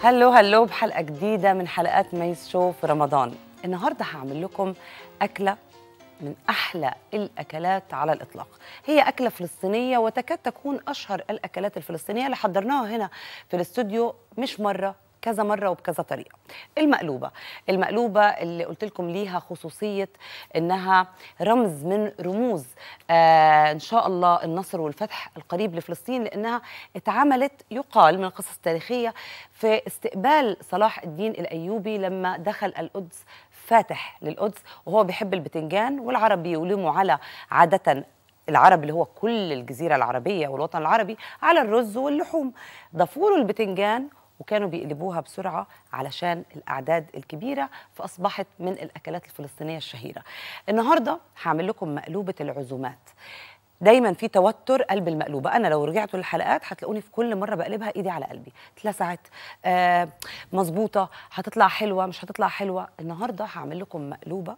هلو هلو بحلقة جديدة من حلقات ميس شو في رمضان النهاردة هعمل لكم أكلة من أحلى الأكلات على الإطلاق هي أكلة فلسطينية وتكاد تكون أشهر الأكلات الفلسطينية اللي حضرناها هنا في الاستوديو مش مرة كذا مرة وبكذا طريقة المقلوبة المقلوبة اللي قلت لكم ليها خصوصية إنها رمز من رموز آه إن شاء الله النصر والفتح القريب لفلسطين لأنها اتعملت يقال من القصص التاريخية في استقبال صلاح الدين الأيوبي لما دخل القدس فاتح للقدس وهو بيحب البتنجان والعرب بيولموا على عادة العرب اللي هو كل الجزيرة العربية والوطن العربي على الرز واللحوم ضافوا له البتنجان وكانوا بيقلبوها بسرعة علشان الأعداد الكبيرة فأصبحت من الأكلات الفلسطينية الشهيرة النهاردة هعمل لكم مقلوبة العزومات دايما في توتر قلب المقلوبه انا لو رجعتوا للحلقات هتلاقوني في كل مره بقلبها ايدي على قلبي اتلسعت آه مظبوطه هتطلع حلوه مش هتطلع حلوه النهارده هعمل لكم مقلوبه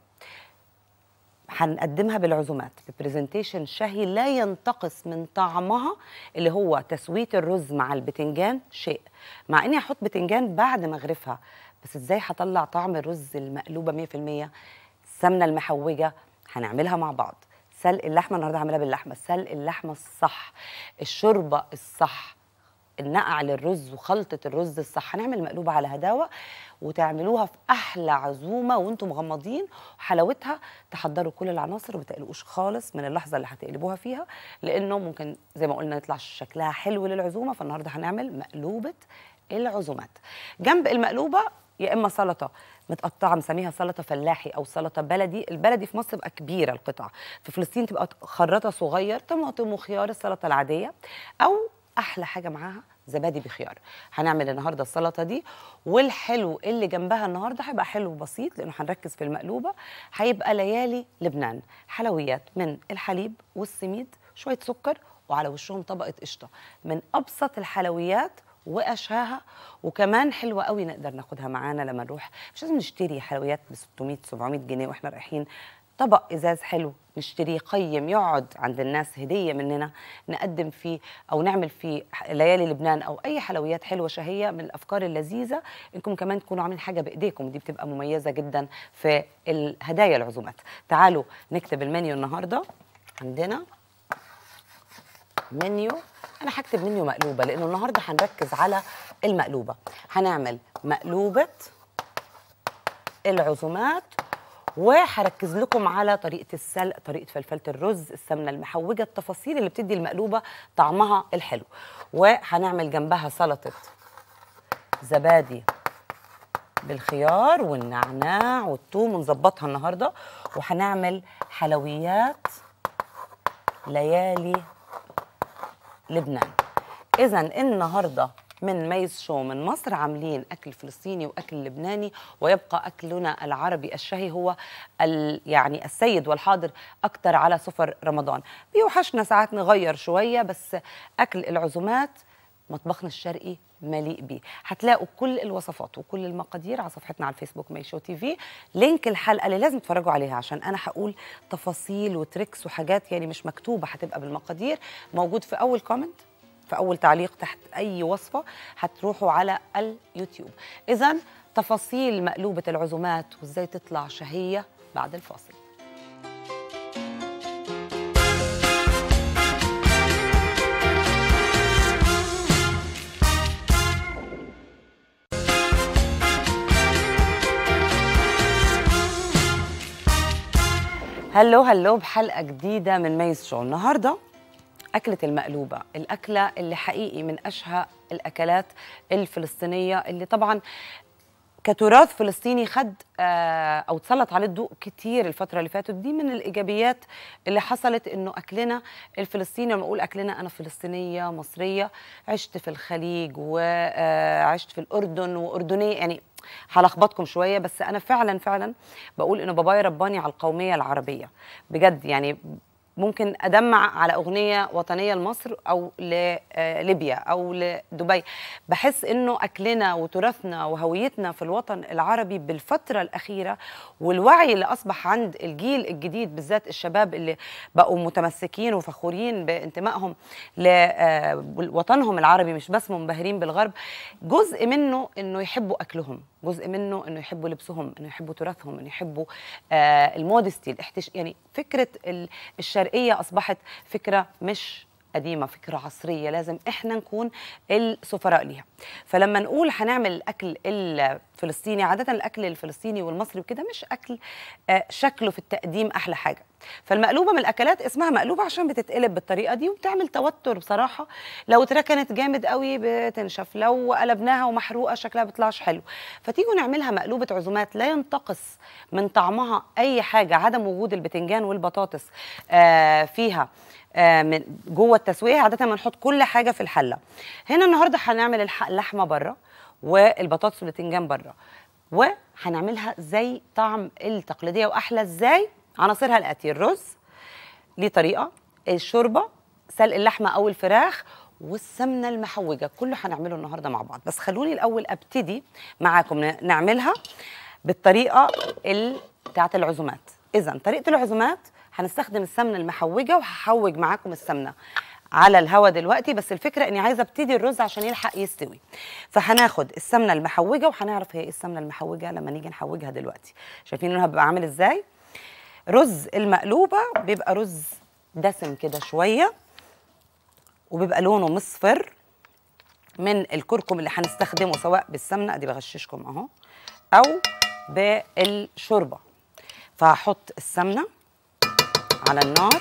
هنقدمها بالعزومات ببرزنتيشن شهي لا ينتقص من طعمها اللي هو تسويه الرز مع البتنجان شيء مع اني هحط بتنجان بعد ما اغرفها بس ازاي هطلع طعم الرز المقلوبه 100% السمنه المحوجه هنعملها مع بعض سلق اللحمه النهارده هعملها باللحمه سلق اللحمه الصح الشوربه الصح النقع للرز وخلطه الرز الصح هنعمل مقلوبه على هداوه وتعملوها في احلى عزومه وانتم مغمضين حلاوتها تحضروا كل العناصر وما تقلقوش خالص من اللحظه اللي هتقلبوها فيها لانه ممكن زي ما قلنا يطلع شكلها حلو للعزومه فالنهارده هنعمل مقلوبه العزومات جنب المقلوبه يا اما سلطه متقطعه مسميها سلطه فلاحي او سلطه بلدي البلدي في مصر تبقى كبيره القطع في فلسطين تبقى خرطه صغير طماطم وخيار السلطه العاديه او احلى حاجه معاها زبادي بخيار هنعمل النهارده السلطه دي والحلو اللي جنبها النهارده هيبقى حلو بسيط لانه هنركز في المقلوبه هيبقى ليالي لبنان حلويات من الحليب والسميد شويه سكر وعلى وشهم طبقه قشطه من ابسط الحلويات واشهاها وكمان حلوه قوي نقدر ناخدها معانا لما نروح مش لازم نشتري حلويات ب 600 700 جنيه واحنا رايحين طبق ازاز حلو نشتريه قيم يقعد عند الناس هديه مننا نقدم فيه او نعمل فيه ليالي لبنان او اي حلويات حلوه شهيه من الافكار اللذيذه انكم كمان تكونوا عاملين حاجه بايديكم دي بتبقى مميزه جدا في الهدايا العزومات تعالوا نكتب المنيو النهارده عندنا منيو انا هكتب منيو مقلوبه لانه النهارده هنركز على المقلوبه هنعمل مقلوبه العزومات وهركز لكم على طريقه السلق طريقه فلفله الرز السمنه المحوجه التفاصيل اللي بتدي المقلوبه طعمها الحلو وهنعمل جنبها سلطه زبادي بالخيار والنعناع والثوم ونظبطها النهارده وهنعمل حلويات ليالي لبنان اذا النهارده من ميز شو من مصر عاملين اكل فلسطيني واكل لبناني ويبقى اكلنا العربي الشهي هو يعني السيد والحاضر اكتر على سفر رمضان بيوحشنا ساعات نغير شويه بس اكل العزومات مطبخنا الشرقي مليء بيه هتلاقوا كل الوصفات وكل المقادير على صفحتنا على الفيسبوك مي شو تي في لينك الحلقه اللي لازم تتفرجوا عليها عشان انا هقول تفاصيل وتريكس وحاجات يعني مش مكتوبه هتبقى بالمقادير موجود في اول كومنت في اول تعليق تحت اي وصفه هتروحوا على اليوتيوب اذا تفاصيل مقلوبه العزومات وازاي تطلع شهيه بعد الفاصل هلو هلو بحلقه جديده من ميز شو النهارده أكلة المقلوبة الأكلة اللي حقيقي من أشهى الأكلات الفلسطينية اللي طبعا كتراث فلسطيني خد او تسلط عليه الضوء كتير الفتره اللي فاتت دي من الايجابيات اللي حصلت انه اكلنا الفلسطيني لما اقول اكلنا انا فلسطينيه مصريه عشت في الخليج وعشت في الاردن واردنيه يعني هلخبطكم شويه بس انا فعلا فعلا بقول انه بابايا رباني على القوميه العربيه بجد يعني ممكن ادمع على اغنيه وطنيه لمصر او لليبيا او لدبي بحس انه اكلنا وتراثنا وهويتنا في الوطن العربي بالفتره الاخيره والوعي اللي اصبح عند الجيل الجديد بالذات الشباب اللي بقوا متمسكين وفخورين بانتمائهم لوطنهم العربي مش بس منبهرين بالغرب جزء منه انه يحبوا اكلهم جزء منه انه يحبوا لبسهم انه يحبوا تراثهم انه يحبوا آه المودستي الاحتش يعني فكره ال- الشرقيه اصبحت فكره مش قديمه فكره عصريه لازم احنا نكون السفراء ليها فلما نقول هنعمل الاكل الفلسطيني عاده الاكل الفلسطيني والمصري وكده مش اكل آه شكله في التقديم احلى حاجه فالمقلوبه من الاكلات اسمها مقلوبه عشان بتتقلب بالطريقه دي وبتعمل توتر بصراحه لو اتركنت جامد قوي بتنشف لو قلبناها ومحروقه شكلها بيطلعش حلو فتيجوا نعملها مقلوبه عزومات لا ينتقص من طعمها اي حاجه عدم وجود البتنجان والبطاطس آه فيها آه من جوه التسويه عاده بنحط كل حاجه في الحله هنا النهارده هنعمل الح- اللحمه بره والبطاطس والبتنجان بره وهنعملها زي طعم التقليديه واحلى ازاي عناصرها الاتي الرز ليه طريقه الشوربه سلق اللحمه او الفراخ والسمنه المحوجه كله هنعمله النهارده مع بعض بس خلوني الاول ابتدي معاكم ن- نعملها بالطريقه ال- بتاعت العزومات اذا طريقه العزومات هنستخدم السمنه المحوجه وهحوج معاكم السمنه على الهوا دلوقتي بس الفكره اني عايزه ابتدي الرز عشان يلحق يستوي فهناخد السمنه المحوجه وهنعرف هي ايه السمنه المحوجه لما نيجي نحوجها دلوقتي شايفين لونها بيبقى عامل ازاي رز المقلوبه بيبقى رز دسم كده شويه وبيبقى لونه مصفر من الكركم اللي هنستخدمه سواء بالسمنه ادي بغششكم اهو او بالشوربه فهحط السمنه على النار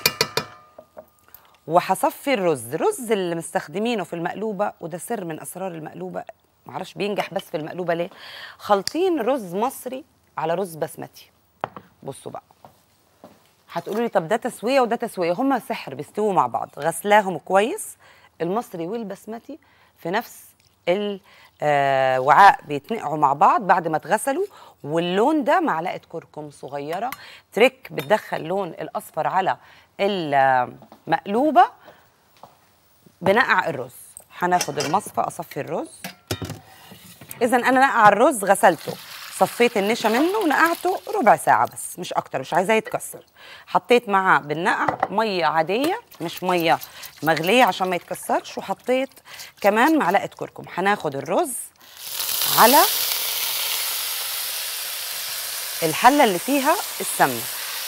وهصفي الرز الرز اللي مستخدمينه في المقلوبه وده سر من اسرار المقلوبه معرفش بينجح بس في المقلوبه ليه خالطين رز مصري على رز بسمتي بصوا بقى هتقولوا لي طب ده تسويه وده تسويه هما سحر بيستووا مع بعض غسلاهم كويس المصري والبسمتي في نفس الوعاء بيتنقعوا مع بعض بعد ما اتغسلوا واللون ده معلقه كركم صغيره تريك بتدخل لون الاصفر على المقلوبه بنقع الرز هناخد المصفى اصفي الرز اذا انا نقع الرز غسلته صفيت النشا منه ونقعته ربع ساعه بس مش اكتر مش عايزاه يتكسر حطيت معاه بالنقع ميه عاديه مش ميه مغليه عشان ما يتكسرش وحطيت كمان معلقه كركم هناخد الرز على الحله اللي فيها السمنه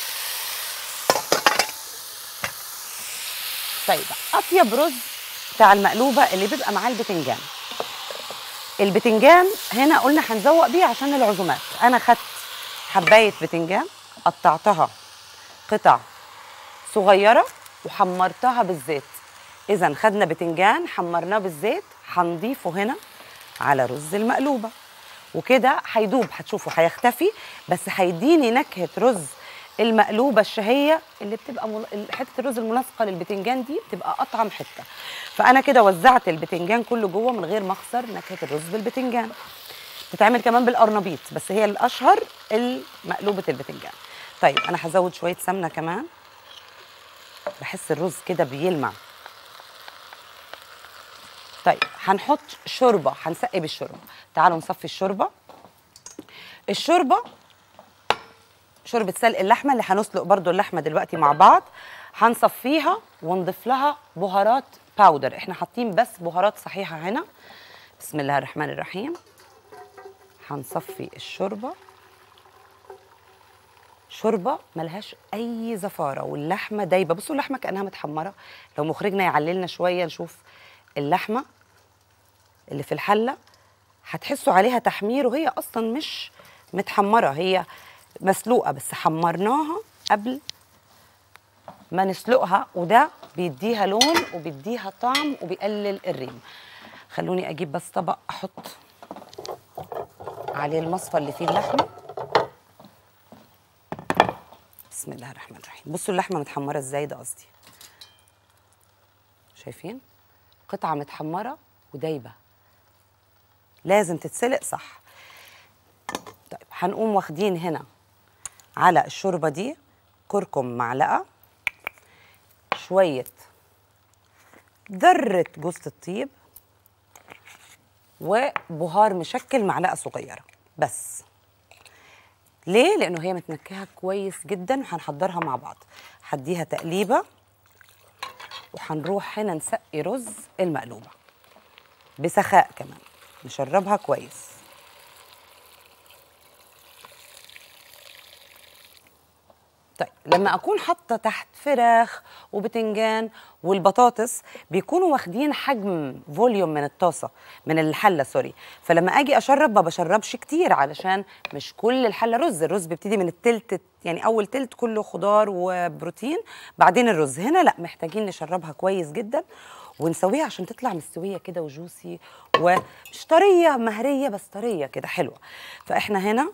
طيب اطيب رز بتاع المقلوبه اللي بيبقى معاه البتنجان البتنجان هنا قلنا هنزوق بيه عشان العزومات انا خدت حبايه بتنجان قطعتها قطع صغيره وحمرتها بالزيت اذا خدنا بتنجان حمرناه بالزيت هنضيفه هنا على رز المقلوبه وكده هيدوب هتشوفوا هيختفي بس هيديني نكهه رز المقلوبه الشهيه اللي بتبقى مل... حته الرز الملاصقه للبتنجان دي بتبقى اطعم حته فانا كده وزعت البتنجان كله جوه من غير ما اخسر نكهه الرز بالبتنجان بتتعمل كمان بالقرنبيط بس هي الاشهر مقلوبه البتنجان طيب انا هزود شويه سمنه كمان بحس الرز كده بيلمع طيب هنحط شوربه هنسقي بالشوربه تعالوا نصفي الشوربه الشوربه شوربه سلق اللحمه اللي هنسلق برضو اللحمه دلوقتي مع بعض هنصفيها ونضيف لها بهارات باودر احنا حاطين بس بهارات صحيحه هنا بسم الله الرحمن الرحيم هنصفي الشوربه شوربه ملهاش اي زفاره واللحمه دايبه بصوا اللحمه كانها متحمره لو مخرجنا يعللنا شويه نشوف اللحمه اللي في الحله هتحسوا عليها تحمير وهي اصلا مش متحمره هي مسلوقه بس حمرناها قبل ما نسلقها وده بيديها لون وبيديها طعم وبيقلل الريم خلوني اجيب بس طبق احط عليه المصفى اللي فيه اللحمه بسم الله الرحمن الرحيم بصوا اللحمه متحمره ازاي ده قصدي شايفين قطعه متحمره ودايبه لازم تتسلق صح طيب هنقوم واخدين هنا على الشوربه دي كركم معلقه شويه ذره جوز الطيب وبهار مشكل معلقه صغيره بس ليه لانه هي متنكهه كويس جدا وهنحضرها مع بعض هديها تقليبه وهنروح هنا نسقي رز المقلوبه بسخاء كمان نشربها كويس طيب لما اكون حاطه تحت فراخ وبتنجان والبطاطس بيكونوا واخدين حجم فوليوم من الطاسه من الحله سوري فلما اجي اشرب ما بشربش كتير علشان مش كل الحله رز الرز بيبتدي من التلت يعني اول تلت كله خضار وبروتين بعدين الرز هنا لا محتاجين نشربها كويس جدا ونسويها عشان تطلع مستويه كده وجوسي ومش طريه مهريه بس طريه كده حلوه فاحنا هنا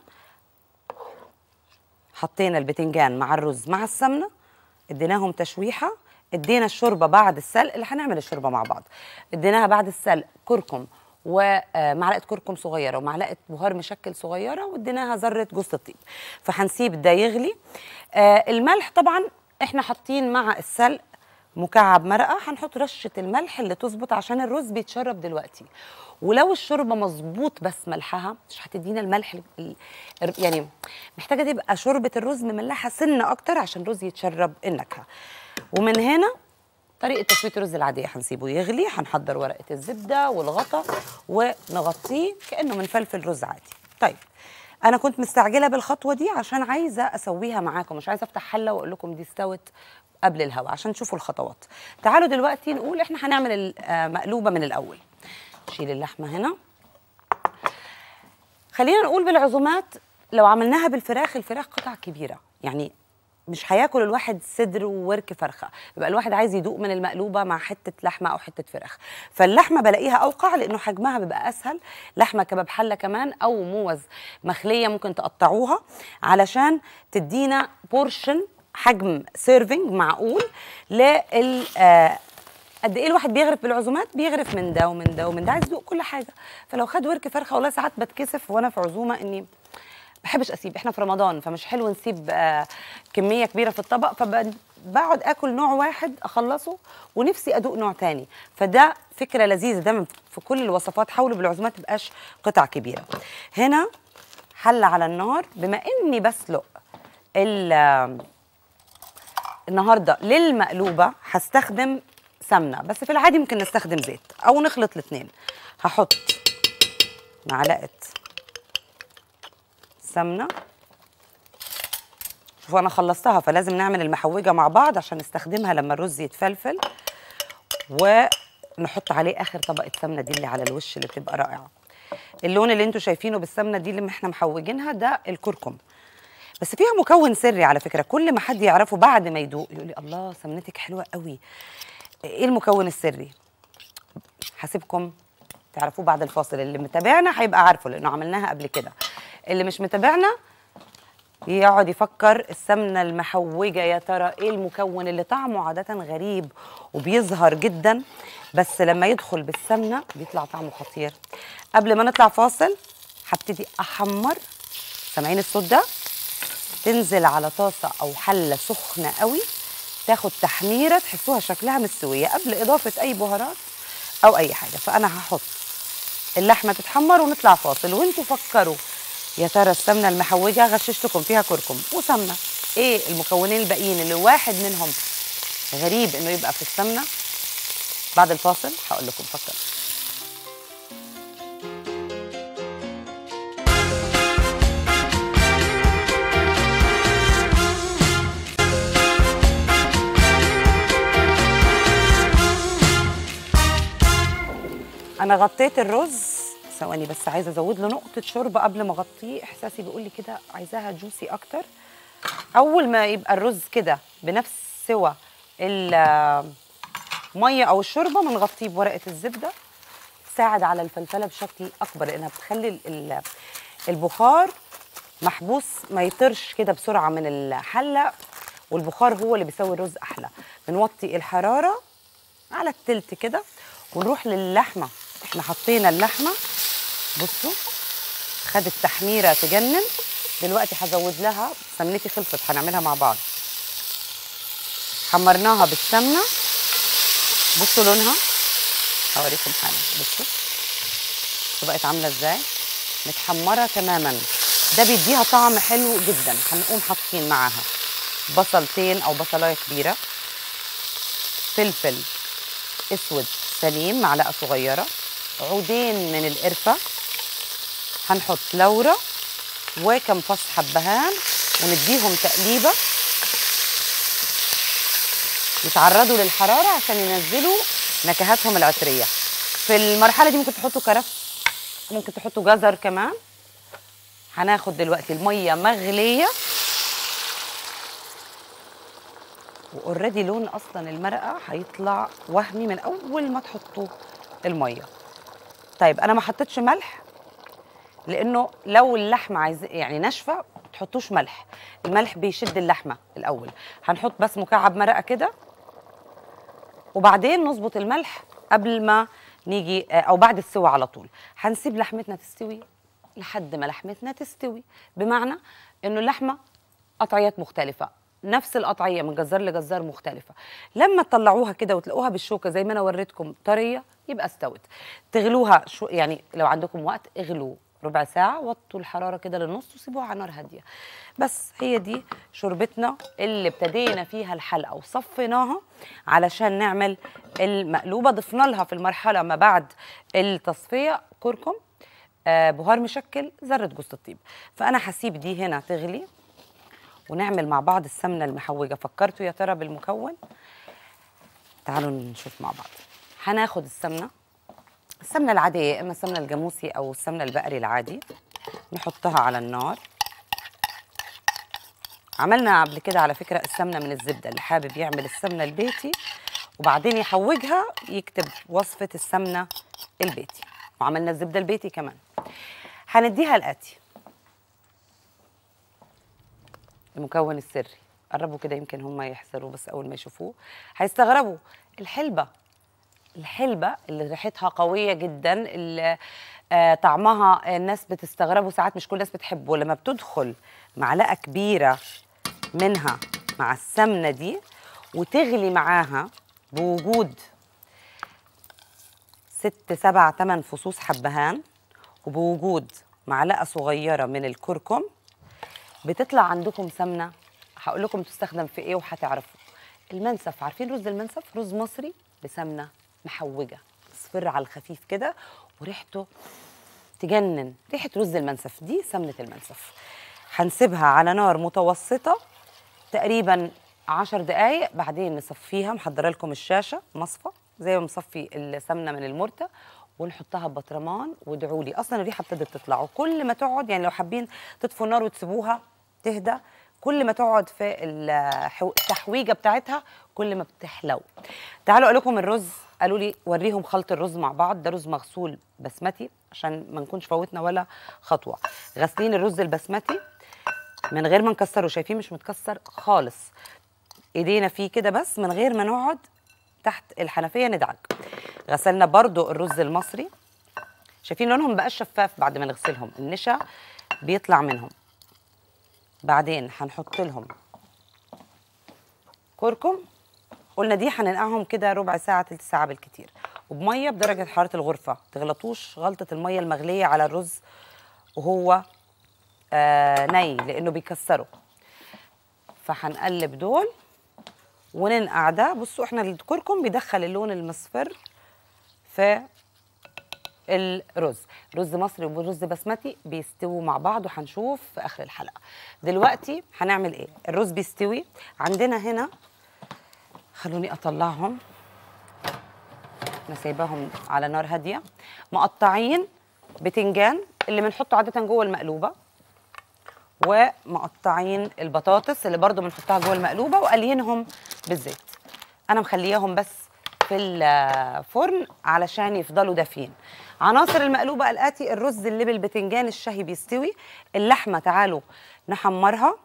حطينا البتنجان مع الرز مع السمنه اديناهم تشويحه ادينا الشوربه بعد السلق اللي هنعمل الشوربه مع بعض اديناها بعد السلق كركم ومعلقه كركم صغيره ومعلقه بهار مشكل صغيره واديناها ذره جوز الطيب فهنسيب ده يغلي آه الملح طبعا احنا حاطين مع السلق مكعب مرقه هنحط رشه الملح اللي تظبط عشان الرز بيتشرب دلوقتي ولو الشوربه مظبوط بس ملحها مش هتدينا الملح ال- ال- يعني محتاجه تبقى شوربه الرز مملحه سنه اكتر عشان الرز يتشرب النكهه ومن هنا طريقه تسويه الرز العاديه هنسيبه يغلي هنحضر ورقه الزبده والغطا ونغطيه كانه بنفلفل رز عادي طيب انا كنت مستعجله بالخطوه دي عشان عايزه اسويها معاكم مش عايزه افتح حله واقول لكم دي استوت قبل الهوا عشان تشوفوا الخطوات تعالوا دلوقتي نقول احنا هنعمل المقلوبه من الاول نشيل اللحمه هنا خلينا نقول بالعزومات لو عملناها بالفراخ الفراخ قطع كبيره يعني مش هياكل الواحد صدر وورك فرخه يبقى الواحد عايز يدوق من المقلوبه مع حته لحمه او حته فراخ فاللحمه بلاقيها اوقع لانه حجمها بيبقى اسهل لحمه كباب حله كمان او موز مخليه ممكن تقطعوها علشان تدينا بورشن حجم سيرفنج معقول لل آه، قد ايه الواحد بيغرف بالعزومات بيغرف من ده ومن ده ومن ده عايز يدوق كل حاجه فلو خد ورك فرخه والله ساعات بتكسف وانا في عزومه اني بحبش اسيب احنا في رمضان فمش حلو نسيب آه، كميه كبيره في الطبق فبقعد اكل نوع واحد اخلصه ونفسي ادوق نوع تاني فده فكره لذيذه دايما في كل الوصفات حاولوا بالعزومات تبقاش قطع كبيره هنا حله على النار بما اني بسلق ال- النهارده للمقلوبه هستخدم سمنه بس في العادي ممكن نستخدم زيت او نخلط الاثنين هحط معلقه سمنه شوفوا انا خلصتها فلازم نعمل المحوجه مع بعض عشان نستخدمها لما الرز يتفلفل ونحط عليه اخر طبقه سمنه دي اللي على الوش اللي بتبقى رائعه اللون اللي انتوا شايفينه بالسمنه دي اللي احنا محوجينها ده الكركم بس فيها مكون سري على فكره كل ما حد يعرفه بعد ما يدوق يقول لي الله سمنتك حلوه قوي ايه المكون السري هسيبكم تعرفوه بعد الفاصل اللي متابعنا هيبقى عارفه لانه عملناها قبل كده اللي مش متابعنا يقعد يفكر السمنه المحوجه يا ترى ايه المكون اللي طعمه عاده غريب وبيظهر جدا بس لما يدخل بالسمنه بيطلع طعمه خطير قبل ما نطلع فاصل هبتدي احمر سامعين الصوت ده تنزل على طاسه او حله سخنه قوي تاخد تحميره تحسوها شكلها مستويه قبل اضافه اي بهارات او اي حاجه فانا هحط اللحمه تتحمر ونطلع فاصل وانتوا فكروا يا ترى السمنه المحوجه غششتكم فيها كركم وسمنه ايه المكونين الباقيين اللي واحد منهم غريب انه يبقى في السمنه بعد الفاصل هقول لكم فكروا انا غطيت الرز ثواني بس عايزه ازود له نقطه شوربه قبل ما اغطيه احساسي بيقول لي كده عايزاها جوسي اكتر اول ما يبقى الرز كده بنفس سوى الميه او الشوربه بنغطيه بورقه الزبده تساعد على الفلفله بشكل اكبر لانها بتخلي ال- ال- البخار محبوس ما يطرش كده بسرعه من الحله والبخار هو اللي بيسوي الرز احلى بنوطي الحراره على التلت كده ونروح للحمه احنا حطينا اللحمه بصوا خدت تحميره تجنن دلوقتي هزود لها سمنتي خلصت هنعملها مع بعض حمرناها بالسمنه بصوا لونها هوريكم حالا بصوا بصوا بقت عامله ازاي متحمره تماما ده بيديها طعم حلو جدا هنقوم حاطين معاها بصلتين او بصلايه كبيره فلفل اسود سليم معلقه صغيره عودين من القرفه هنحط لورا وكم فص حبهان ونديهم تقليبه يتعرضوا للحراره عشان ينزلوا نكهاتهم العطريه في المرحله دي ممكن تحطوا كرفس ممكن تحطوا جزر كمان هناخد دلوقتي الميه مغليه واوريدي لون اصلا المرقه هيطلع وهمي من اول ما تحطوا الميه طيب انا ما حطيتش ملح لانه لو اللحمه عايز يعني ناشفه ما تحطوش ملح الملح بيشد اللحمه الاول هنحط بس مكعب مرقه كده وبعدين نظبط الملح قبل ما نيجي او بعد السوى على طول هنسيب لحمتنا تستوي لحد ما لحمتنا تستوي بمعنى انه اللحمه قطعيات مختلفه نفس القطعيه من جزار لجزار مختلفه لما تطلعوها كده وتلاقوها بالشوكه زي ما انا وريتكم طريه يبقى استوت تغلوها شو يعني لو عندكم وقت اغلوا ربع ساعة وطوا الحرارة كده للنص وسيبوها على نار هادية بس هي دي شوربتنا اللي ابتدينا فيها الحلقة وصفيناها علشان نعمل المقلوبة ضفنا لها في المرحلة ما بعد التصفية كركم آه بهار مشكل ذرة جوز الطيب فأنا هسيب دي هنا تغلي ونعمل مع بعض السمنة المحوجة فكرتوا يا ترى بالمكون تعالوا نشوف مع بعض هناخد السمنة السمنة العادية إما السمنة الجاموسي أو السمنة البقري العادي نحطها على النار عملنا قبل كده على فكرة السمنة من الزبدة اللي حابب يعمل السمنة البيتي وبعدين يحوجها يكتب وصفة السمنة البيتي وعملنا الزبدة البيتي كمان هنديها الآتي المكون السري قربوا كده يمكن هم يحذروا بس أول ما يشوفوه هيستغربوا الحلبة الحلبة اللي ريحتها قوية جدا اللي آه طعمها الناس بتستغربه ساعات مش كل الناس بتحبه لما بتدخل معلقة كبيرة منها مع السمنة دي وتغلي معاها بوجود ست سبع تمن فصوص حبهان وبوجود معلقة صغيرة من الكركم بتطلع عندكم سمنة هقول لكم تستخدم في ايه وهتعرفوا المنسف عارفين رز المنسف رز مصري بسمنة محوجة اصفر على الخفيف كده وريحته تجنن ريحة رز المنسف دي سمنة المنسف هنسيبها على نار متوسطة تقريبا عشر دقايق بعدين نصفيها محضره لكم الشاشة مصفى زي ما مصفي السمنة من المرتة ونحطها ببطرمان وادعوا لي اصلا الريحه ابتدت تطلع وكل ما تقعد يعني لو حابين تطفوا النار وتسيبوها تهدى كل ما تقعد في التحويجه بتاعتها كل ما بتحلو تعالوا اقول لكم الرز قالوا لي وريهم خلط الرز مع بعض ده رز مغسول بسمتي عشان ما نكونش فوتنا ولا خطوه غاسلين الرز البسمتي من غير ما نكسره شايفين مش متكسر خالص ايدينا فيه كده بس من غير ما نقعد تحت الحنفيه ندعك غسلنا برضو الرز المصري شايفين لونهم بقى شفاف بعد ما نغسلهم النشا بيطلع منهم بعدين هنحط لهم كركم قلنا دي هننقعهم كده ربع ساعه تلت ساعه بالكتير وبميه بدرجه حراره الغرفه تغلطوش غلطه الميه المغليه على الرز وهو آه ني لانه بيكسره فهنقلب دول وننقع ده بصوا احنا الكركم بيدخل اللون المصفر في الرز رز مصري ورز بسمتي بيستووا مع بعض وهنشوف في اخر الحلقه دلوقتي هنعمل ايه الرز بيستوي عندنا هنا خلوني اطلعهم انا سايباهم على نار هاديه مقطعين بتنجان اللي بنحطه عاده جوه المقلوبه ومقطعين البطاطس اللي برضو بنحطها جوه المقلوبه وقليينهم بالزيت انا مخلياهم بس في الفرن علشان يفضلوا دافيين عناصر المقلوبه الاتي الرز اللي بالبتنجان الشهي بيستوي اللحمه تعالوا نحمرها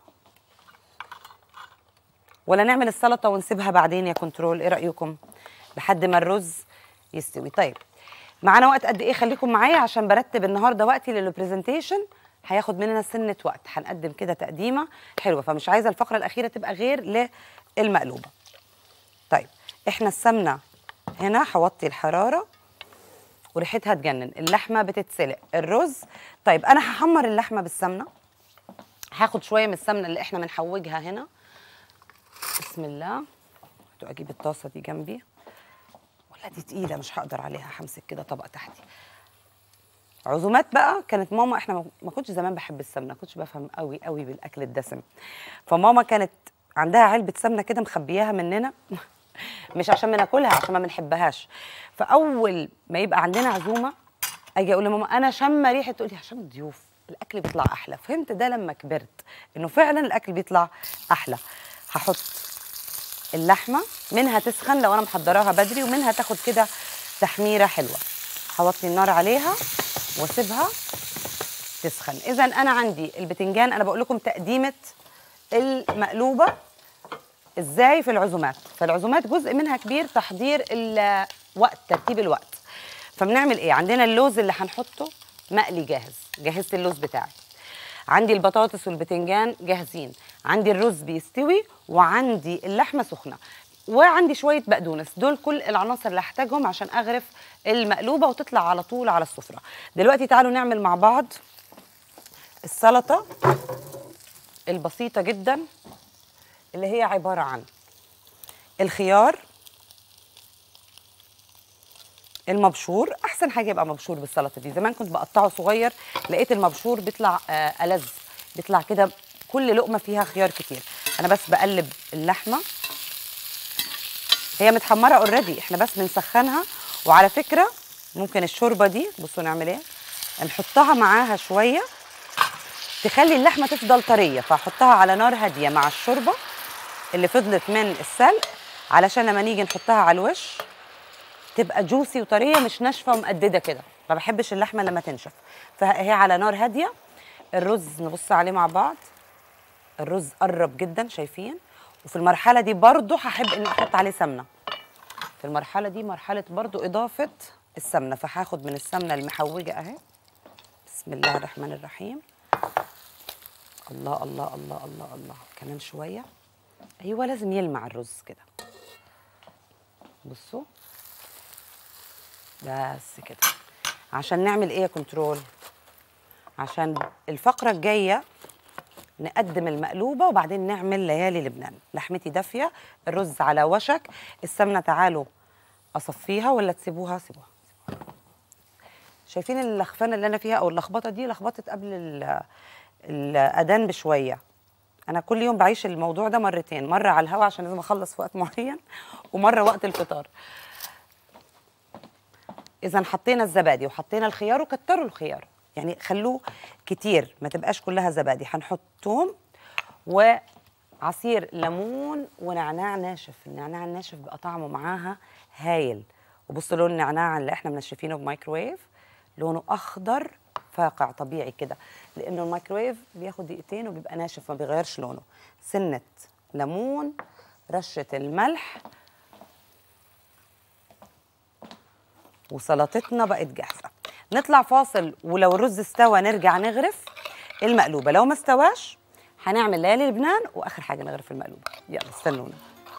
ولا نعمل السلطه ونسيبها بعدين يا كنترول ايه رايكم لحد ما الرز يستوي طيب معانا وقت قد ايه خليكم معايا عشان برتب النهارده وقتي للبرزنتيشن هياخد مننا سنه وقت هنقدم كده تقديمه حلوه فمش عايزه الفقره الاخيره تبقى غير للمقلوبه طيب احنا السمنه هنا هوطي الحراره وريحتها تجنن اللحمه بتتسلق الرز طيب انا هحمر اللحمه بالسمنه هاخد شويه من السمنه اللي احنا بنحوجها هنا بسم الله اجيب الطاسه دي جنبي ولا دي تقيله مش هقدر عليها همسك كده طبق تحتي عزومات بقى كانت ماما احنا ما- ما كنتش زمان بحب السمنه كنتش بفهم قوي قوي بالاكل الدسم فماما كانت عندها علبه سمنه كده مخبياها مننا مش عشان بناكلها عشان ما بنحبهاش فاول ما يبقى عندنا عزومه اجي اقول لماما انا شامه ريحه تقول لي عشان الضيوف الاكل بيطلع احلى فهمت ده لما كبرت انه فعلا الاكل بيطلع احلى هحط اللحمه منها تسخن لو انا محضراها بدري ومنها تاخد كده تحميره حلوه هوطي النار عليها واسيبها تسخن اذا انا عندي البتنجان انا بقول لكم تقديمه المقلوبه ازاي في العزومات فالعزومات جزء منها كبير تحضير الوقت ترتيب الوقت فبنعمل ايه عندنا اللوز اللي هنحطه مقلي جاهز جهزت اللوز بتاعي عندي البطاطس والبتنجان جاهزين عندي الرز بيستوي وعندي اللحمه سخنه وعندي شويه بقدونس دول كل العناصر اللي هحتاجهم عشان اغرف المقلوبه وتطلع على طول على السفره دلوقتي تعالوا نعمل مع بعض السلطه البسيطه جدا اللي هي عباره عن الخيار المبشور احسن حاجه يبقى مبشور بالسلطه دي زمان كنت بقطعه صغير لقيت المبشور بيطلع آه ألذ بيطلع كده كل لقمه فيها خيار كتير انا بس بقلب اللحمه هي متحمره اوريدي احنا بس بنسخنها وعلى فكره ممكن الشوربه دي بصوا نعمل ايه نحطها معاها شويه تخلي اللحمه تفضل طريه فاحطها على نار هاديه مع الشوربه اللي فضلت من السلق علشان لما نيجي نحطها على الوش تبقى جوسي وطريه مش ناشفه ومقدده كده ما بحبش اللحمه لما تنشف فهي على نار هاديه الرز نبص عليه مع بعض الرز قرب جدا شايفين وفي المرحله دي برضو هحب اني احط عليه سمنه في المرحله دي مرحله برضو اضافه السمنه فهاخد من السمنه المحوجه اهي بسم الله الرحمن الرحيم الله الله الله الله الله كمان شويه ايوه لازم يلمع الرز كده بصوا بس كده عشان نعمل ايه يا كنترول عشان الفقره الجايه نقدم المقلوبه وبعدين نعمل ليالي لبنان لحمتي دافيه الرز على وشك السمنه تعالوا اصفيها ولا تسيبوها سيبوها شايفين اللخفانه اللي انا فيها او اللخبطه دي لخبطت قبل ال- الاذان بشويه انا كل يوم بعيش الموضوع ده مرتين مره على الهوا عشان لازم اخلص في وقت معين ومره وقت الفطار اذا حطينا الزبادي وحطينا الخيار وكتروا الخيار يعني خلوه كتير ما تبقاش كلها زبادي هنحط توم وعصير ليمون ونعناع ناشف النعناع الناشف بقى طعمه معاها هايل وبصوا لون النعناع اللي احنا منشفينه بمايكرويف لونه اخضر فاقع طبيعي كده لانه الميكرويف بياخد دقيقتين وبيبقى ناشف ما بيغيرش لونه سنه ليمون رشه الملح وسلطتنا بقت جاهزه نطلع فاصل ولو الرز استوى نرجع نغرف المقلوبه لو ما استواش هنعمل ليالي لبنان واخر حاجه نغرف المقلوبه يلا استنونا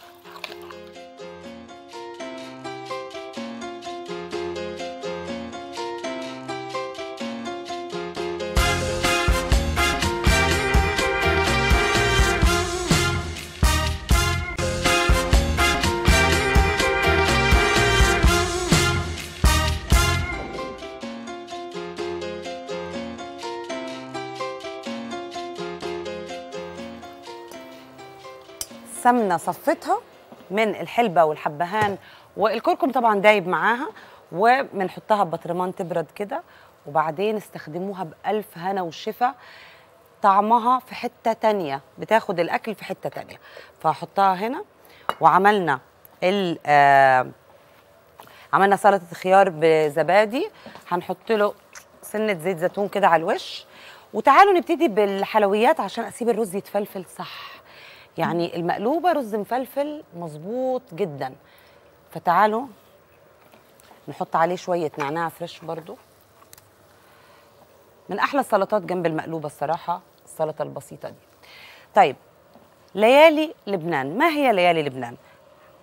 سمنه صفتها من الحلبه والحبهان والكركم طبعا دايب معاها وبنحطها ببطرمان تبرد كده وبعدين استخدموها بألف هنا وشفا طعمها في حتة تانية بتاخد الأكل في حتة تانية فهحطها هنا وعملنا ال آه عملنا سلطة خيار بزبادي هنحط له سنة زيت زيتون كده على الوش وتعالوا نبتدي بالحلويات عشان أسيب الرز يتفلفل صح يعني المقلوبة رز مفلفل مظبوط جدا فتعالوا نحط عليه شوية نعناع فريش برضو من أحلى السلطات جنب المقلوبة الصراحة السلطة البسيطة دي طيب ليالي لبنان ما هي ليالي لبنان؟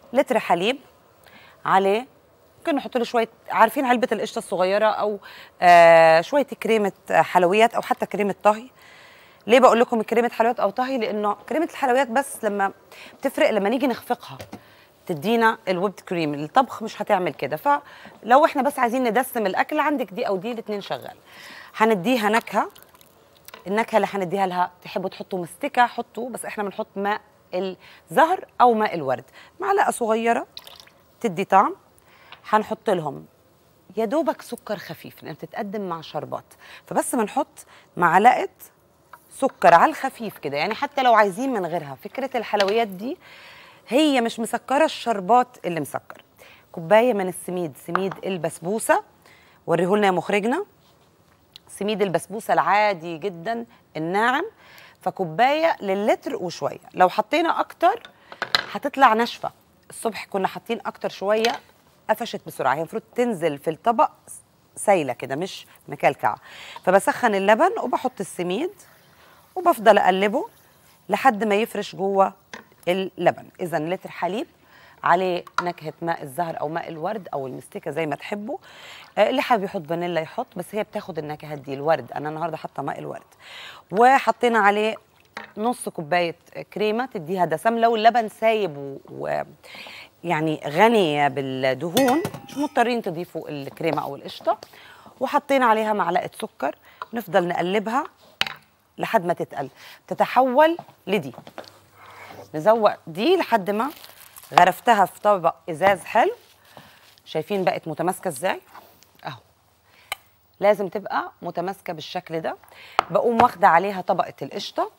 لتر حليب عليه ممكن نحط له شويه عارفين علبه القشطه الصغيره او آه شويه كريمه حلويات او حتى كريمه طهي ليه بقول لكم كريمه حلويات او طهي لانه كريمه الحلويات بس لما بتفرق لما نيجي نخفقها تدينا الويبد كريم الطبخ مش هتعمل كده فلو احنا بس عايزين ندسم الاكل عندك دي او دي الاثنين شغال هنديها نكهه النكهه اللي هنديها لها تحبوا تحطوا مستكه حطوا بس احنا بنحط ماء الزهر او ماء الورد معلقه صغيره تدي طعم هنحط لهم يا دوبك سكر خفيف لان بتتقدم مع شربات فبس بنحط معلقه سكر على الخفيف كده يعني حتى لو عايزين من غيرها فكره الحلويات دي هي مش مسكره الشربات اللي مسكر كوبايه من السميد سميد البسبوسه وريهولنا يا مخرجنا سميد البسبوسه العادي جدا الناعم فكوبايه للتر وشويه لو حطينا اكتر هتطلع ناشفه الصبح كنا حاطين اكتر شويه قفشت بسرعه هي المفروض تنزل في الطبق سايله كده مش مكلكعه فبسخن اللبن وبحط السميد وبفضل اقلبه لحد ما يفرش جوه اللبن اذا لتر حليب عليه نكهه ماء الزهر او ماء الورد او المستكه زي ما تحبوا آه، اللي حابب يحط فانيلا يحط بس هي بتاخد النكهات دي الورد انا النهارده حاطه ماء الورد وحطينا عليه نص كوبايه كريمه تديها دسم لو اللبن سايب و... و... يعني غني بالدهون مش مضطرين تضيفوا الكريمه او القشطه وحطينا عليها معلقه سكر نفضل نقلبها لحد ما تتقل تتحول لدي نزوق دي لحد ما غرفتها في طبق ازاز حلو شايفين بقت متماسكه ازاي اهو لازم تبقى متماسكه بالشكل ده بقوم واخده عليها طبقه القشطه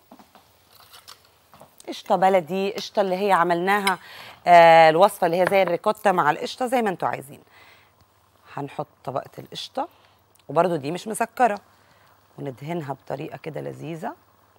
قشطه بلدي قشطه اللي هي عملناها آه الوصفه اللي هي زي الريكوتا مع القشطه زي ما انتوا عايزين هنحط طبقه القشطه وبرده دي مش مسكره وندهنها بطريقه كده لذيذه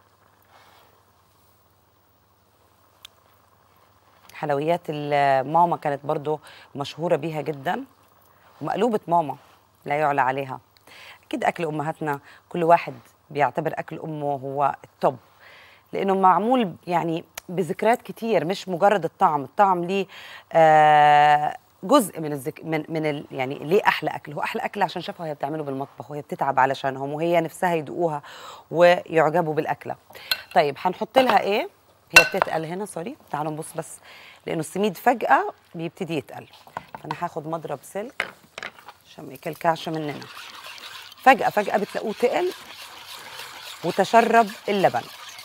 حلويات ماما كانت برضو مشهورة بيها جدا ومقلوبة ماما لا يعلى عليها أكيد أكل أمهاتنا كل واحد بيعتبر أكل أمه هو التوب لأنه معمول يعني بذكريات كتير مش مجرد الطعم الطعم ليه آه جزء من الزك... من من ال... يعني ليه احلى اكل هو احلى اكل عشان شافها وهي بتعمله بالمطبخ وهي بتتعب علشانهم وهي نفسها يدوقوها ويعجبوا بالاكله طيب هنحط لها ايه هي بتتقل هنا سوري تعالوا نبص بس لانه السميد فجاه بيبتدي يتقل فانا هاخد مضرب سلك عشان ما يكلكعش مننا فجاه فجاه بتلاقوه تقل وتشرب اللبن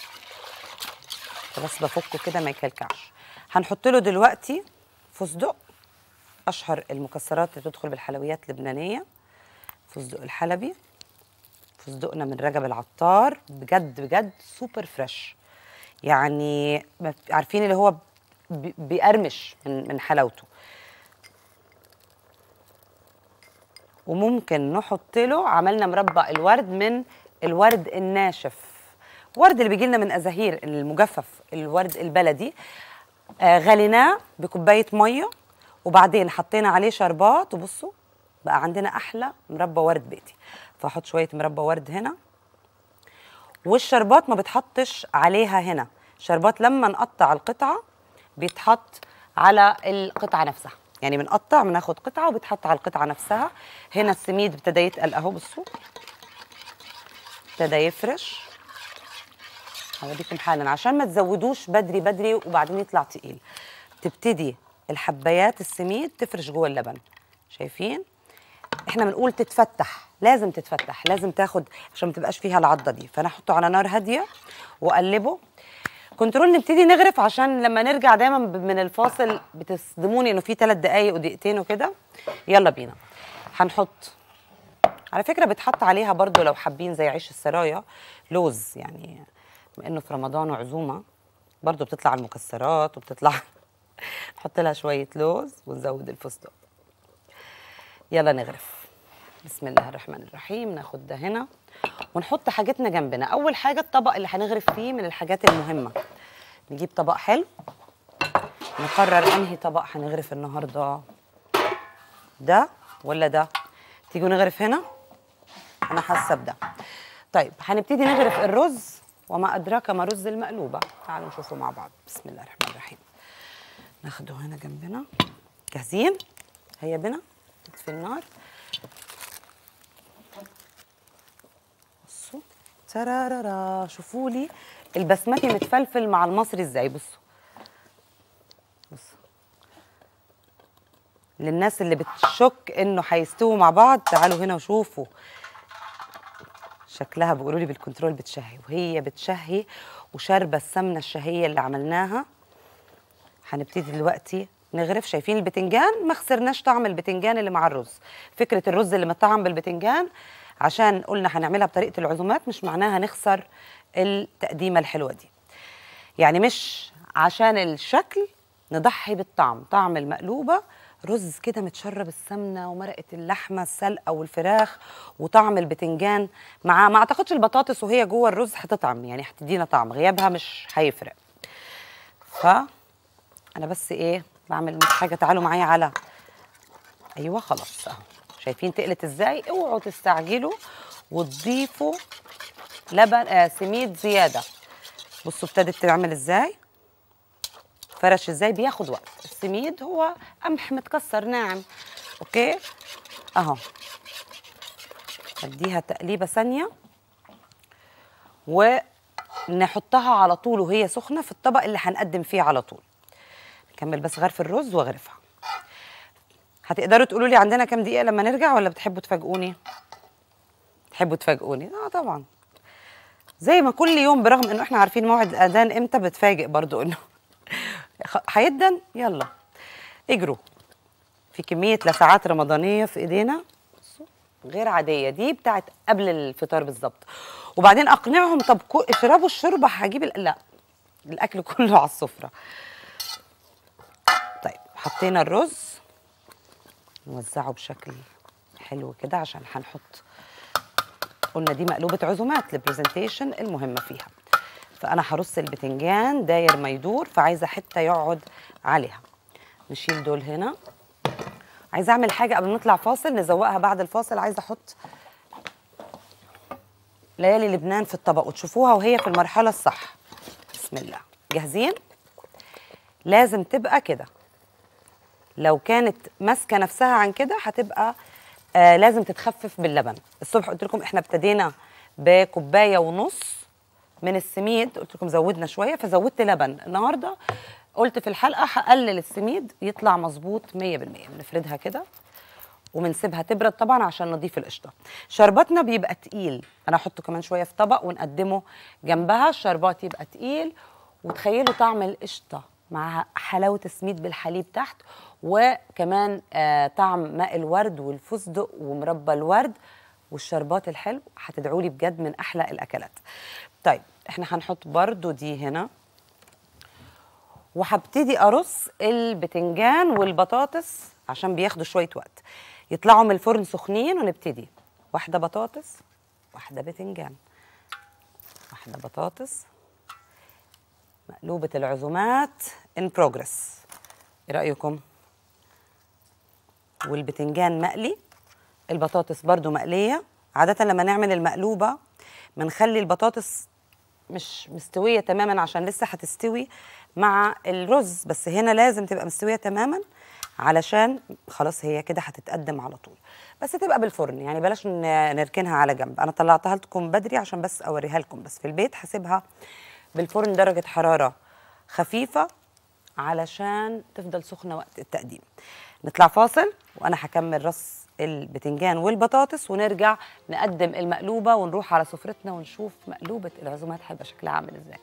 بس بفكه كده ما يكلكعش هنحط له دلوقتي فستق اشهر المكسرات اللي بتدخل بالحلويات اللبنانيه فستق الحلبي فستقنا من رجب العطار بجد بجد سوبر فريش يعني عارفين اللي هو بيقرمش من من حلاوته وممكن نحط له عملنا مربى الورد من الورد الناشف ورد اللي بيجي لنا من ازاهير المجفف الورد البلدي آه غليناه بكوبايه ميه وبعدين حطينا عليه شربات وبصوا بقى عندنا احلى مربى ورد بيتي فاحط شويه مربى ورد هنا والشربات ما بتحطش عليها هنا شربات لما نقطع القطعه بيتحط على القطعه نفسها يعني بنقطع بناخد قطعه وبتحط على القطعه نفسها هنا السميد ابتدى يتقل اهو بصوا ابتدى يفرش هوريكم حالا عشان ما تزودوش بدري بدري وبعدين يطلع تقيل تبتدي الحبايات السميد تفرش جوه اللبن شايفين احنا بنقول تتفتح لازم تتفتح لازم تاخد عشان ما تبقاش فيها العضه دي فانا احطه على نار هاديه واقلبه كنترول نبتدي نغرف عشان لما نرجع دايما من الفاصل بتصدموني انه في ثلاث دقايق ودقيقتين وكده يلا بينا هنحط على فكره بتحط عليها برضو لو حابين زي عيش السرايا لوز يعني بما انه في رمضان وعزومه برضو بتطلع المكسرات وبتطلع نحط لها شويه لوز ونزود الفستق يلا نغرف بسم الله الرحمن الرحيم ناخد ده هنا ونحط حاجتنا جنبنا اول حاجه الطبق اللي هنغرف فيه من الحاجات المهمه نجيب طبق حلو نقرر انهي طبق هنغرف النهارده ده ولا ده تيجوا نغرف هنا انا حاسه بده طيب هنبتدي نغرف الرز وما ادراك ما رز المقلوبه تعالوا نشوفه مع بعض بسم الله الرحمن الرحيم ناخده هنا جنبنا جاهزين هيا بنا نطفي النار بصوا ترارارا شوفوا لي البسمتي متفلفل مع المصري ازاي بصوا بصوا للناس اللي بتشك انه هيستووا مع بعض تعالوا هنا وشوفوا شكلها بيقولوا لي بالكنترول بتشهي وهي بتشهي وشاربه السمنه الشهيه اللي عملناها هنبتدي دلوقتي نغرف شايفين البتنجان ما خسرناش طعم البتنجان اللي مع الرز فكره الرز اللي مطعم بالبتنجان عشان قلنا هنعملها بطريقه العزومات مش معناها نخسر التقديمه الحلوه دي يعني مش عشان الشكل نضحي بالطعم طعم المقلوبه رز كده متشرب السمنه ومرقه اللحمه السلقه والفراخ وطعم البتنجان مع ما اعتقدش البطاطس وهي جوه الرز هتطعم يعني هتدينا طعم غيابها مش هيفرق ف انا بس ايه بعمل حاجه تعالوا معايا على ايوه خلاص اهو شايفين تقلت ازاي اوعوا تستعجلوا وتضيفوا لبن آه سميد زياده بصوا ابتدت تعمل ازاي فرش ازاي بياخد وقت السميد هو قمح متكسر ناعم اوكي اهو اديها تقليبه ثانيه ونحطها على طول وهي سخنه في الطبق اللي هنقدم فيه على طول نكمل بس غرف الرز واغرفها هتقدروا تقولوا لي عندنا كام دقيقه لما نرجع ولا بتحبوا تفاجئوني تحبوا تفاجئوني اه طبعا زي ما كل يوم برغم انه احنا عارفين موعد الاذان امتى بتفاجئ برضو انه هيدن يلا اجروا في كميه لساعات رمضانيه في ايدينا غير عاديه دي بتاعت قبل الفطار بالظبط وبعدين اقنعهم طب اشربوا الشوربه هجيب لا الاكل كله على السفره طيب حطينا الرز نوزعه بشكل حلو كده عشان هنحط قلنا دي مقلوبه عزومات البرزنتيشن المهمه فيها فانا هرص البتنجان داير ما يدور فعايزه حته يقعد عليها نشيل دول هنا عايزه اعمل حاجه قبل ما نطلع فاصل نزوقها بعد الفاصل عايزه احط ليالي لبنان في الطبق وتشوفوها وهي في المرحله الصح بسم الله جاهزين لازم تبقى كده لو كانت ماسكه نفسها عن كده هتبقى آه لازم تتخفف باللبن الصبح قلت لكم احنا ابتدينا بكوبايه ونص من السميد قلت لكم زودنا شويه فزودت لبن النهارده قلت في الحلقه هقلل السميد يطلع مظبوط 100% بنفردها كده وبنسيبها تبرد طبعا عشان نضيف القشطه شرباتنا بيبقى تقيل انا احطه كمان شويه في طبق ونقدمه جنبها الشربات يبقى تقيل وتخيلوا طعم القشطه مع حلاوه السميد بالحليب تحت وكمان آه طعم ماء الورد والفستق ومربى الورد والشربات الحلو هتدعوا لي بجد من احلى الاكلات طيب احنا هنحط برضو دي هنا وهبتدي ارص البتنجان والبطاطس عشان بياخدوا شويه وقت يطلعوا من الفرن سخنين ونبتدي واحده بطاطس واحده بتنجان واحده بطاطس مقلوبه العزومات ان بروجرس ايه رايكم والبتنجان مقلي البطاطس برضو مقليه عاده لما نعمل المقلوبه بنخلي البطاطس مش مستويه تماما عشان لسه هتستوي مع الرز بس هنا لازم تبقى مستويه تماما علشان خلاص هي كده هتتقدم على طول بس تبقى بالفرن يعني بلاش نركنها على جنب انا طلعتها لكم بدري عشان بس اوريها لكم بس في البيت هسيبها بالفرن درجه حراره خفيفه علشان تفضل سخنه وقت التقديم نطلع فاصل وانا هكمل رص البتنجان والبطاطس ونرجع نقدم المقلوبه ونروح على سفرتنا ونشوف مقلوبه العزومات هيبقى شكلها عامل ازاي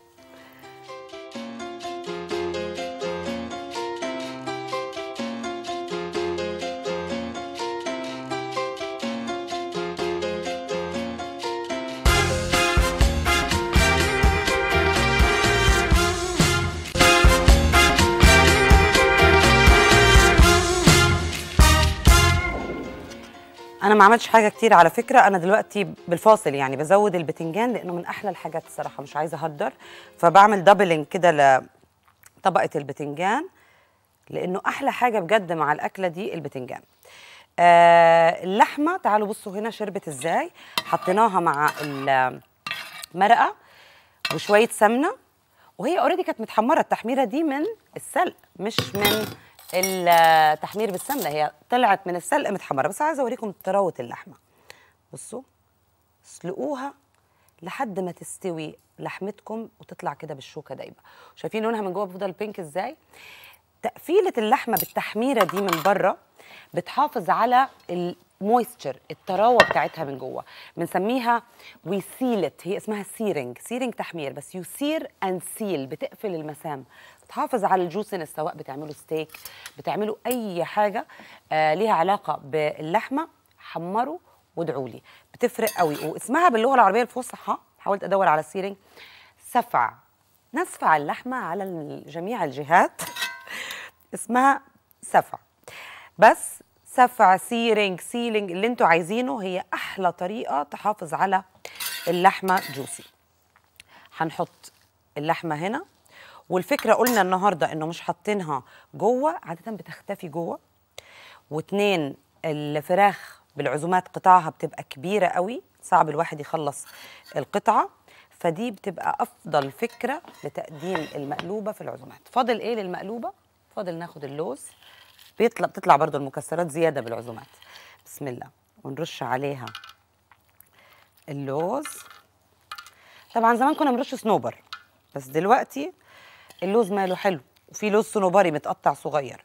انا ما عملتش حاجه كتير على فكره انا دلوقتي بالفاصل يعني بزود البتنجان لانه من احلى الحاجات الصراحه مش عايزه اهدر فبعمل دبلنج كده لطبقه البتنجان لانه احلى حاجه بجد مع الاكله دي البتنجان آه اللحمه تعالوا بصوا هنا شربت ازاي حطيناها مع المرقه وشويه سمنه وهي اوريدي كانت متحمره التحميره دي من السلق مش من التحمير بالسمنه هي طلعت من السلق متحمره بس عايزه اوريكم طراوه اللحمه بصوا اسلقوها لحد ما تستوي لحمتكم وتطلع كده بالشوكه دايبه شايفين لونها من جوه بيفضل بينك ازاي تقفيله اللحمه بالتحميره دي من بره بتحافظ على المويستشر الطراوه بتاعتها من جوه بنسميها ويسيلت هي اسمها سيرنج سيرنج تحمير بس يسير اند سيل بتقفل المسام بتحافظ على الجوسنس سواء بتعملوا ستيك بتعملوا اي حاجه آه ليها علاقه باللحمه حمروا وادعوا لي بتفرق قوي واسمها باللغه العربيه الفصحى حاولت ادور على السيرنج سفع نسفع اللحمه على جميع الجهات اسمها سفع بس سفع سيرنج سيلينج اللي انتوا عايزينه هي احلى طريقه تحافظ على اللحمه جوسي هنحط اللحمه هنا والفكره قلنا النهارده انه مش حاطينها جوه عاده بتختفي جوه واتنين الفراخ بالعزومات قطعها بتبقى كبيره قوي صعب الواحد يخلص القطعه فدي بتبقى افضل فكره لتقديم المقلوبه في العزومات فاضل ايه للمقلوبه فاضل ناخد اللوز بيطلع بتطلع برضو المكسرات زياده بالعزومات بسم الله ونرش عليها اللوز طبعا زمان كنا بنرش صنوبر بس دلوقتي اللوز ماله حلو وفي لوز صنوبري متقطع صغير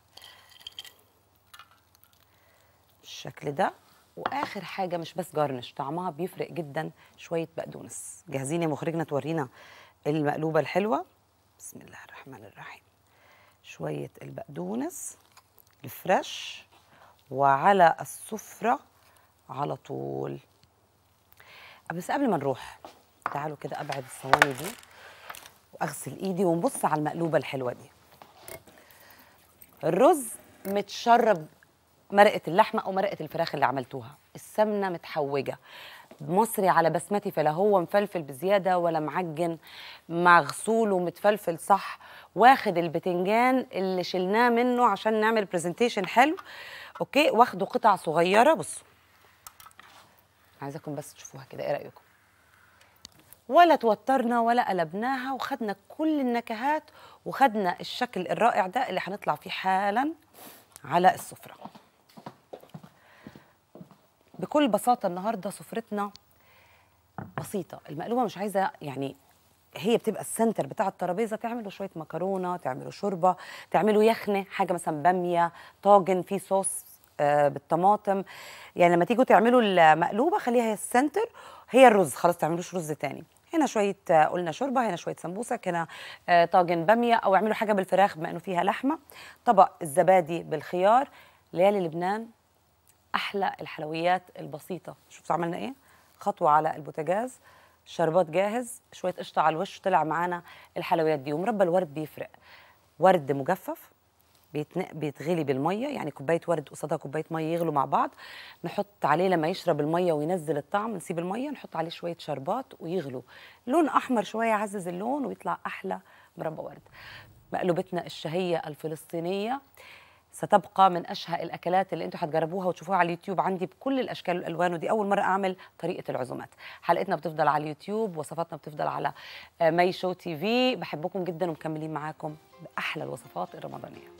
بالشكل ده واخر حاجه مش بس جارنش طعمها بيفرق جدا شويه بقدونس جاهزين يا مخرجنا تورينا المقلوبه الحلوه بسم الله الرحمن الرحيم شويه البقدونس الفريش وعلى السفره على طول بس قبل ما نروح تعالوا كده ابعد الصواني دي واغسل ايدي ونبص على المقلوبه الحلوه دي الرز متشرب مرقه اللحمه او مرقه الفراخ اللي عملتوها السمنه متحوجه مصري على بسمتي فلا هو مفلفل بزياده ولا معجن مغسول ومتفلفل صح واخد البتنجان اللي شلناه منه عشان نعمل برزنتيشن حلو اوكي واخده قطع صغيره بصوا عايزاكم بس تشوفوها كده ايه رايكم ولا توترنا ولا قلبناها وخدنا كل النكهات وخدنا الشكل الرائع ده اللي هنطلع فيه حالا على السفره بكل بساطه النهارده سفرتنا بسيطه المقلوبه مش عايزه يعني هي بتبقى السنتر بتاع الترابيزه تعملوا شويه مكرونه تعملوا شوربه تعملوا يخنه حاجه مثلا باميه طاجن فيه صوص آه بالطماطم يعني لما تيجوا تعملوا المقلوبه خليها هي السنتر هي الرز خلاص تعملوش رز تاني هنا شويه آه قلنا شوربه هنا شويه سمبوسك هنا آه طاجن باميه او اعملوا حاجه بالفراخ بما انه فيها لحمه طبق الزبادي بالخيار ليالي لبنان احلى الحلويات البسيطه شفتوا عملنا ايه خطوه على البوتاجاز شربات جاهز شويه قشطه على الوش طلع معانا الحلويات دي ومربى الورد بيفرق ورد مجفف بيتنق بيتغلي بالميه يعني كوبايه ورد قصادها كوبايه ميه يغلوا مع بعض نحط عليه لما يشرب الميه وينزل الطعم نسيب الميه نحط عليه شويه شربات ويغلوا لون احمر شويه يعزز اللون ويطلع احلى مربى ورد مقلوبتنا الشهيه الفلسطينيه ستبقى من اشهى الاكلات اللي انتم هتجربوها وتشوفوها على اليوتيوب عندي بكل الاشكال والالوان ودي اول مره اعمل طريقه العزومات حلقتنا بتفضل على اليوتيوب وصفاتنا بتفضل على ماي شو تي في بحبكم جدا ومكملين معاكم باحلى الوصفات الرمضانيه